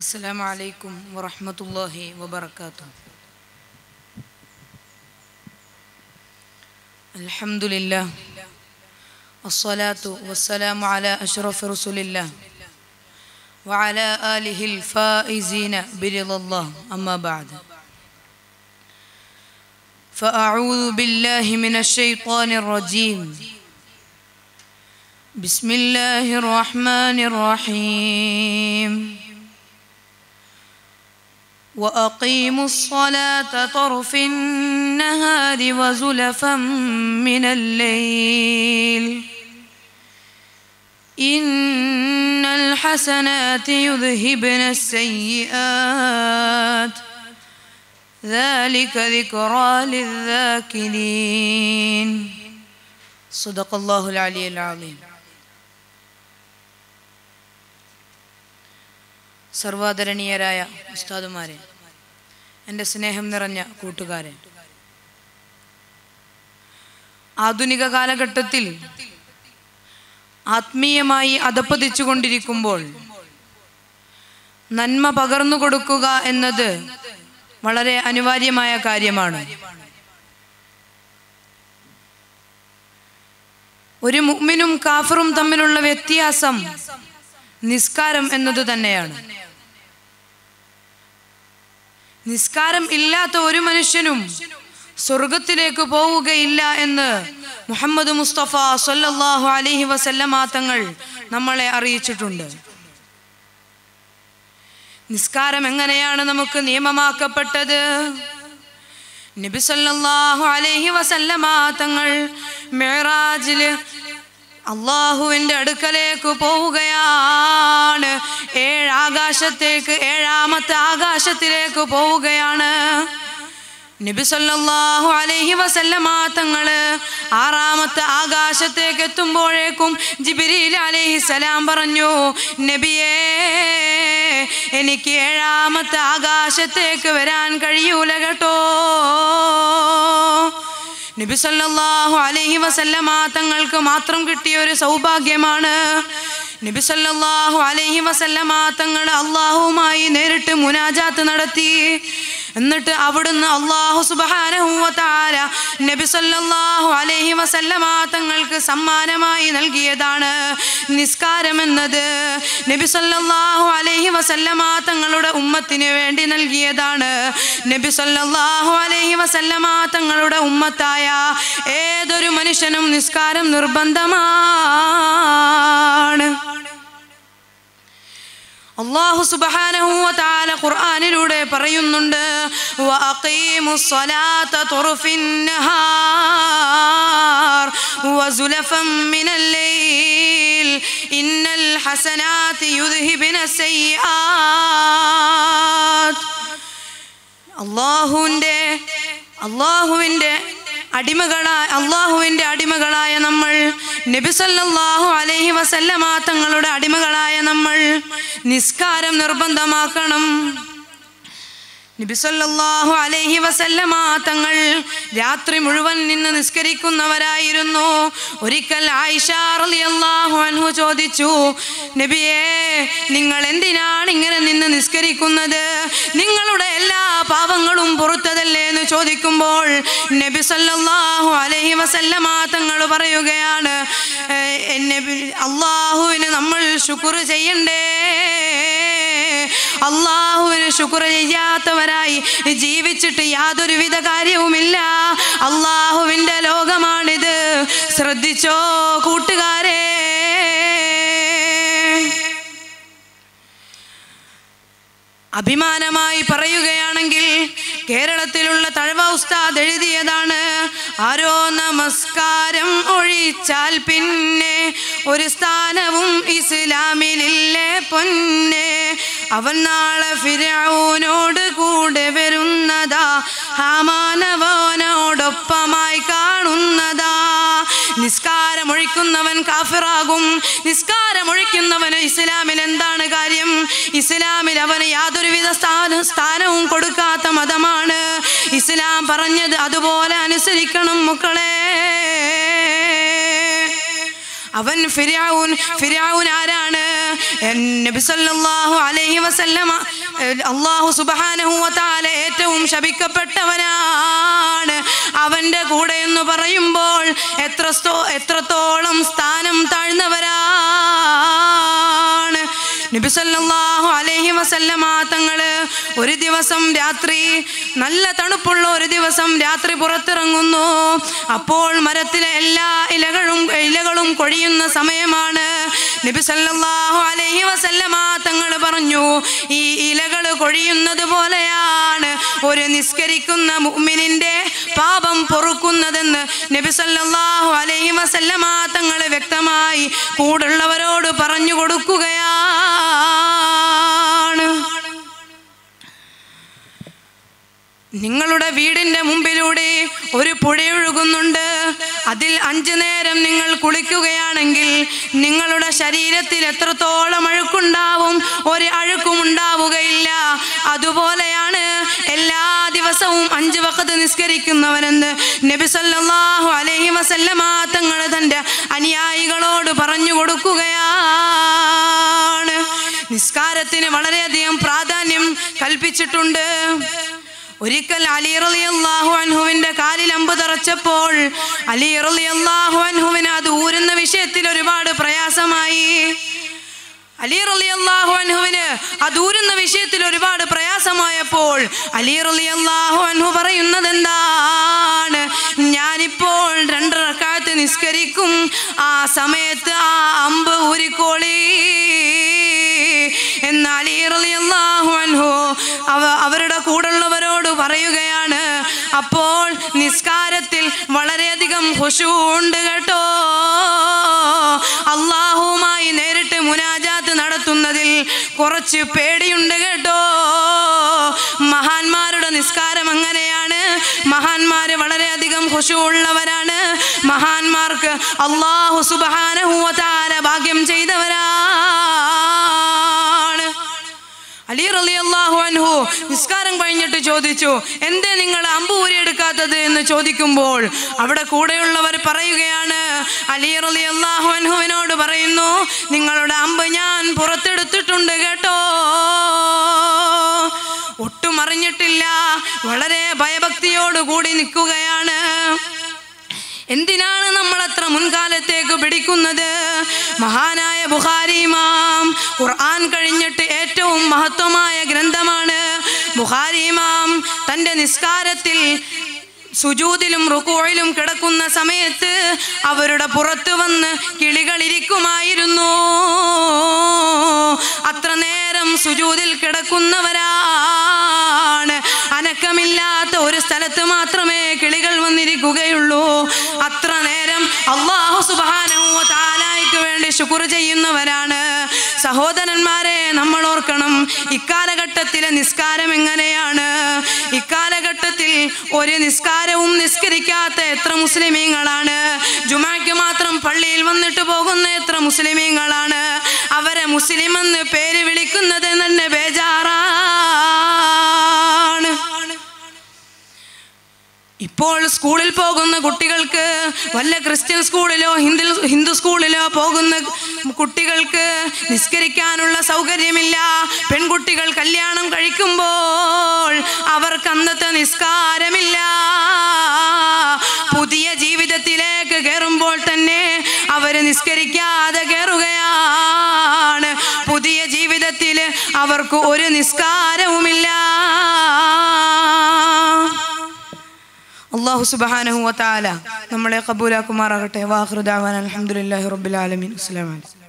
السلام عليكم ورحمة الله وبركاته الحمد لله الصلاة والسلام على أشرف رسول الله وعلى آله الفائزين برضا الله أما بعد فأعوذ بالله من الشيطان الرجيم بسم الله الرحمن الرحيم وأقيموا الصلاة طرف النهار وزلفا من الليل إن الحسنات يذهبن السيئات ذلك ذكرى للذاكرين صدق الله العلي العظيم സർവാദരണീയരായ ഉസ്താദുമാരെ എൻ്റെ സ്നേഹം നിറഞ്ഞ കൂട്ടുകാരെ ആധുനിക കാലഘട്ടത്തിൽ ആത്മീയമായി അധപ്പതിച്ചുകൊണ്ടിരിക്കുമ്പോൾ നന്മ പകർന്നു കൊടുക്കുക എന്നത് വളരെ അനിവാര്യമായ കാര്യമാണ് ഒരു മുഅ്മിനും കാഫറും തമ്മിലുള്ള വ്യത്യാസം നിസ്കാരം എന്നത് തന്നെയാണ് നിസ്കാരം ഇല്ലാത്ത ഒരു മനുഷ്യനും സ്വർഗത്തിലേക്ക് പോവുകയില്ല എന്ന് മുഹമ്മദ് മുസ്തഫ സല്ലല്ലാഹു അലൈഹി വസല്ലമ തങ്ങൾ നമ്മളെ അറിയിച്ചിട്ടുണ്ട് നിസ്കാരം എങ്ങനെയാണ് നമുക്ക് നിയമമാക്കപ്പെട്ടത് നബി സല്ലല്ലാഹു അലൈഹി വസല്ലമ തങ്ങൾ മെഹറാജില് അള്ളാഹുവിൻ്റെ അടുക്കലേക്ക് പോവുകയാണ് ഏഴാകാശത്തേക്ക് ഏഴാമത്തെ ആകാശത്തിലേക്ക് പോവുകയാണ് നബി സല്ലല്ലാഹു അലൈഹി വസല്ലമ തങ്ങള് ആറാമത്തെ ആകാശത്തേക്ക് എത്തുമ്പോഴേക്കും ജിബിരിൽ അലൈഹി സലാം പറഞ്ഞു നബിയേ എനിക്ക് ഏഴാമത്തെ ആകാശത്തേക്ക് വരാൻ കഴിയൂല കേട്ടോ നബി സല്ലല്ലാഹു അലൈഹി വസല്ലമ തങ്ങൾക്ക് മാത്രം കിട്ടിയ ഒരു സൗഭാഗ്യമാണ് നബി സല്ലല്ലാഹു അലൈഹി വസല്ലമ തങ്ങൾ അള്ളാഹുവുമായി നേരിട്ട് മുനാജാത്ത് നടത്തി എന്നിട്ട് അവിടുന്ന് അള്ളാഹു സുബ്ഹാനഹു വ തആല നബി സല്ലല്ലാഹു അലൈഹി വസല്ലമ തങ്ങൾക്ക് സമ്മാനമായി നൽകിയതാണ് നിസ്കാരം എന്നത് നബി സല്ലല്ലാഹു അലൈഹി വസല്ലമ തങ്ങളുടെ ഉമ്മത്തിന് വേണ്ടി നൽകിയതാണ് നബി സല്ലല്ലാഹു അലൈഹി വസല്ലമ തങ്ങളുടെ ഉമ്മത്തായ ഏതൊരു മനുഷ്യനും നിസ്കാരം നിർബന്ധമാണ് അള്ളാഹു സുബ്ഹാനഹു വ തആല ഖുർആനിലൂടെ പറയുന്നുണ്ട് വഅഖീമുസ് സ്വലാത്ത തുർഫിൻ നഹാർ വസുലഫൻ മിനൽ ലൈൽ ഇന്നൽ ഹസനാതി യുദ്ഹിബിന സയ്യാത്ത് അള്ളാഹുവിൻ്റെ അള്ളാഹുവിൻ്റെ അടിമകളായ അള്ളാഹുവിൻ്റെ അടിമകളായ നമ്മൾ നബി സല്ലല്ലാഹു അലൈഹി വസല്ലമ തങ്ങളുടെ അടിമകളായ നമ്മൾ നിസ്കാരം നിർബന്ധമാക്കണം നബി സല്ലല്ലാഹു അലൈഹി വസല്ലമ തങ്ങൾ രാത്രി മുഴുവൻ നിന്ന് നിസ്കരിക്കുന്നവരായിരുന്നു ഒരിക്കൽ ആയിഷ റളിയല്ലാഹു അൻഹു ചോദിച്ചു നബിയേ നിങ്ങൾ എന്തിനാണ് ഇങ്ങനെ നിന്ന് നിസ്കരിക്കുന്നത് നിങ്ങളുടെ എല്ലാ പാപങ്ങളും പുറത്തതല്ലേ എന്ന് ചോദിക്കുമ്പോൾ നബി സല്ലല്ലാഹു അലൈഹി വസല്ലമ തങ്ങൾ പറയുകയാണ് "ഏ, നബി അള്ളാഹുവിന് നമ്മൾ ശുക്ർ ചെയ്യണ്ടേ അള്ളാഹുവിന് ശുക്ർ ചെയ്യാത്തവരായി ജീവിച്ചിട്ട് യാതൊരുവിധ കാര്യവുമില്ല അള്ളാഹുവിൻ്റെ ലോകമാണിത് ശ്രദ്ധിച്ചോ കൂട്ടുകാരെ അഭിമാനമായി പറയുകയാണെങ്കിൽ കേരളത്തിലുള്ള തഴവ ഉസ്താദ് എഴുതിയതാണ് ആരോ നമസ്കാരം ഒഴിച്ചാൽ പിന്നെ ഒരു സ്ഥാനവും ഇസ്ലാമിലില്ലേ പൊന്നെ അവൻ നാളെ ഫിരൗനോട് കൂടെ വരുന്നതാ ഹാമാനവനോടൊപ്പമായി കാണുന്നതാ നിസ്കാരമൊഴിക്കുന്നവൻ കാഫിറാകും നിസ്കാരമൊഴിക്കുന്നവന് ഇസ്ലാമിൽ എന്താണ് കാര്യം ഇസ്ലാമിൽ അവന് യാതൊരുവിധ സ്ഥാന സ്ഥാനവും കൊടുക്കാത്ത മതമാണ് ഇസ്ലാം പറഞ്ഞത് അതുപോലെ അനുസരിക്കണം മക്കളെ അവൻ ഫിരാവുൻ ഫിരാവുൻ ആരാണ് എൻ നബി സല്ലല്ലാഹു അലൈഹി വസല്ലമ ഏഹ്, അല്ലാഹു സുബ്ഹാനഹു വ തആല ഏറ്റവും ശപിക്കപ്പെട്ടവനാണ് അവന്റെ കൂടെ എന്ന് പറയുമ്പോൾ എത്ര സ്തോ- എത്രത്തോളം സ്ഥാനം താഴ്ന്നവരാണ് നബി സല്ലല്ലാഹു അലൈഹി വസല്ലമ തങ്ങള് ഒരു ദിവസം രാത്രി നല്ല തണുപ്പുള്ള ഒരു ദിവസം രാത്രി പുറത്തിറങ്ങുന്നു അപ്പോൾ മരത്തിലെ എല്ലാ ഇലകളും ഇലകളും കൊഴിയുന്ന സമയമാണ് നബി സല്ലല്ലാഹു അലൈഹി വസല്ലമ തങ്ങൾ പറഞ്ഞു ഈ ഇലകൾ കൊഴിയുന്നത് പോലെയാണ് ഒരു നിസ്കരിക്കുന്ന മുഅ്മിനിന്റെ പാപം പൊറുക്കുന്നതെന്ന് നബി സല്ലല്ലാഹു അലൈഹി വസല്ലമ തങ്ങൾ വ്യക്തമായി കൂടുള്ളവരോട് പറഞ്ഞു കൊടുക്കുകയാണ് നിങ്ങളുടെ വീടിന്റെ മുമ്പിലൂടെ ഒരു പുഴയൊഴുകുന്നുണ്ട് അതിൽ അഞ്ചു നേരം നിങ്ങൾ കുളിക്കുകയാണെങ്കിൽ നിങ്ങളുടെ ശരീരത്തിൽ എത്രത്തോളം അഴുക്കുണ്ടാവും ഒരു അഴുക്കും ഉണ്ടാവുകയില്ല അതുപോലെയാണ് എല്ലാ ദിവസവും അഞ്ച് വക്കത്ത് നിസ്കരിക്കുന്നവനെന്ന് നബി സല്ലല്ലാഹു അലൈഹി വസല്ലമ തങ്ങൾ തൻ്റെ അനുയായികളോട് പറഞ്ഞു കൊടുക്കുകയാണ് നിസ്കാരത്തിന് വളരെയധികം പ്രാധാന്യം കൽപ്പിച്ചിട്ടുണ്ട് ഒരിക്കൽ അലി റളിയല്ലാഹു അൻഹുവിന്റെ കാലിൽ അമ്പ് തറച്ചപ്പോൾ അലി റളിയല്ലാഹു അൻഹുവിന് അത് ഊരുന്ന വിഷയത്തിൽ ഒരുപാട് പ്രയാസമായി അലി റളിയല്ലാഹു അൻഹുവിന് അത് ഊരുന്ന വിഷയത്തിൽ ഒരുപാട് പ്രയാസമായപ്പോൾ അലി റളിയല്ലാഹു അൻഹു പറയുന്നത് എന്താണ് ഞാനിപ്പോൾ രണ്ട് റക്കാത്ത് നിസ്കരിക്കും ആ സമയത്ത് ആ അമ്പ് ഊരിക്കോളി എന്ന് അലി റളിയല്ലാഹു അൻഹു അവ അവരുടെ കൂടുള്ളവരോട് പറയുകയാണ് അപ്പോൾ നിസ്കാരത്തിൽ വളരെയധികം ഹുഷുണ്ട് കേട്ടോ അള്ളാഹുവുമായി നേരിട്ട് മുനാജാത്ത് നടത്തുന്നതിൽ കുറച്ച് പേടിയുണ്ട് കേട്ടോ മഹാന്മാരുടെ നിസ്കാരം അങ്ങനെയാണ് മഹാന്മാര് വളരെയധികം ഹുഷു ഉള്ളവരാണ് മഹാന്മാർക്ക് അള്ളാഹു സുബാനഹുവതാര ഭാഗ്യം ചെയ്തവരാണ് അലി റളിയല്ലാഹു അൻഹു നിസ്കാരം കഴിഞ്ഞിട്ട് ചോദിച്ചു എന്തേ നിങ്ങൾ അമ്പ് ഊരിയെടുക്കാത്തത് എന്ന് ചോദിക്കുമ്പോൾ അവിടെ കൂടെയുള്ളവർ പറയുകയാണ് അലി റളിയല്ലാഹു അൻഹുവിനോട് പറയുന്നു നിങ്ങളുടെ അമ്പ് ഞാൻ പുറത്തെടുത്തിട്ടുണ്ട് കേട്ടോ ഒട്ടും അറിഞ്ഞിട്ടില്ല വളരെ ഭയഭക്തിയോടുകൂടി നിൽക്കുകയാണ് എന്തിനാണ് നമ്മൾ അത്ര മുൻകാലത്തേക്ക് പിടിക്കുന്നത് മഹാനായ ബുഖാരി ഇമാം ഖുർആൻ കഴിഞ്ഞിട്ട് ഏറ്റവും മഹത്വമായ ഗ്രന്ഥമാണ് ബുഖാരി ഇമാം തൻ്റെ നിസ്കാരത്തിൽ സുജൂതിലും റുക്കോയിലും കിടക്കുന്ന സമയത്ത് അവരുടെ പുറത്ത് വന്ന് കിളികളിരിക്കുമായിരുന്നു അത്ര നേരം സുജൂതിൽ കിടക്കുന്നവരാണ് അനക്കമില്ലാത്ത ഒരു സ്ഥലത്ത് മാത്രമേ കിളികൾ വന്നിരിക്കുകയുള്ളൂ അത്ര നേരം അള്ളാഹു സുബാനഹു താലായ്ക്ക് വേണ്ടി ശുക്ർ ചെയ്യുന്നവരാണ് സഹോദരന്മാരെ നമ്മൾ ഓർക്കണം ഇക്കാലഘട്ടത്തിലെ നിസ്കാരം എങ്ങനെയാണ് ഇക്കാലഘട്ടത്തിൽ ഒരു നിസ്കാരവും നിസ്കരിക്കാത്ത എത്ര മുസ്ലിമീങ്ങളാണ് ജുമാക്ക് മാത്രം പള്ളിയിൽ വന്നിട്ട് പോകുന്ന എത്ര മുസ്ലിമീങ്ങളാണ് അവരെ മുസ്ലിം എന്ന് പേര് വിളിക്കുന്നത് തന്നെ ബേജാറാണ് ഇപ്പോൾ സ്കൂളിൽ പോകുന്ന കുട്ടികൾക്ക് വല്ല ക്രിസ്ത്യൻ സ്കൂളിലോ ഹിന്ദു ഹിന്ദു സ്കൂളിലോ പോകുന്ന കുട്ടികൾക്ക് നിസ്കരിക്കാനുള്ള സൗകര്യമില്ല പെൺകുട്ടികൾ കല്യാണം കഴിക്കുമ്പോൾ അവർക്ക് അന്നത്തെ നിസ്കാരമില്ല പുതിയ ജീവിതത്തിലേക്ക് കയറുമ്പോൾ തന്നെ അവർ നിസ്കരിക്കാതെ കയറുകയാണ് പുതിയ ജീവിതത്തിൽ അവർക്ക് ഒരു നിസ്കാരവുമില്ല അള്ളാഹു സുബാനഹു വത്താല നമ്മളെ കബൂലാക്കുമാറാകട്ടെ വാഹൃദാവാൻ അലഹമുല്ലാഹി റബ്ബുലാലമീൻ അസ്സലാമലൈക്കും